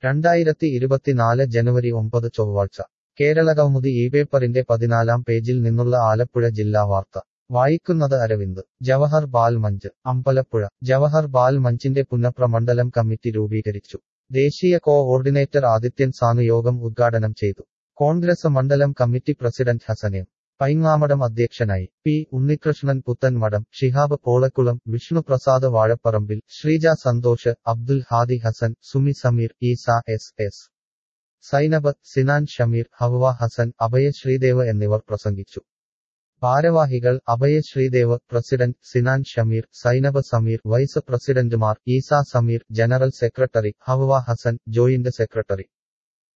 രണ്ടായിരത്തി ഇരുപത്തിനാല് ജനുവരി ഒമ്പത് ചൊവ്വാഴ്ച കേരളകൗമുദി ഈ പേപ്പറിന്റെ പതിനാലാം പേജിൽ നിന്നുള്ള ആലപ്പുഴ ജില്ലാ വാർത്ത വായിക്കുന്നത് അരവിന്ദ് ജവഹർ ബാൽ മഞ്ച് അമ്പലപ്പുഴ ജവഹർ ബാൽ മഞ്ചിന്റെ പുനഃപ്രമണ്ഡലം കമ്മിറ്റി രൂപീകരിച്ചു ദേശീയ കോ ഓർഡിനേറ്റർ ആദിത്യൻ സാനു യോഗം ഉദ്ഘാടനം ചെയ്തു കോൺഗ്രസ് മണ്ഡലം കമ്മിറ്റി പ്രസിഡന്റ് ഹസനേം പൈങ്ങാമടം അധ്യക്ഷനായി P Unnikrishnan Puthanmadam Shihab Polakkulam Vishnuprasad Vazhaparambil Sreeja Santhosh Abdul Hadi Hasan Sumi Sameer Isa S S Sainab Sinan Shameer Hawwa Hasan Abhaya Sreedev എന്നിവർ പ്രസംഗിച്ചു ഭാരവാഹികൾ അഭയ ശ്രീദേവ് പ്രസിഡന്റ് സിനാൻ ഷമീർ സൈനബ് സമീർ വൈസ് പ്രസിഡന്റുമാർ Isa Sameer general secretary Hawwa Hasan joint secretary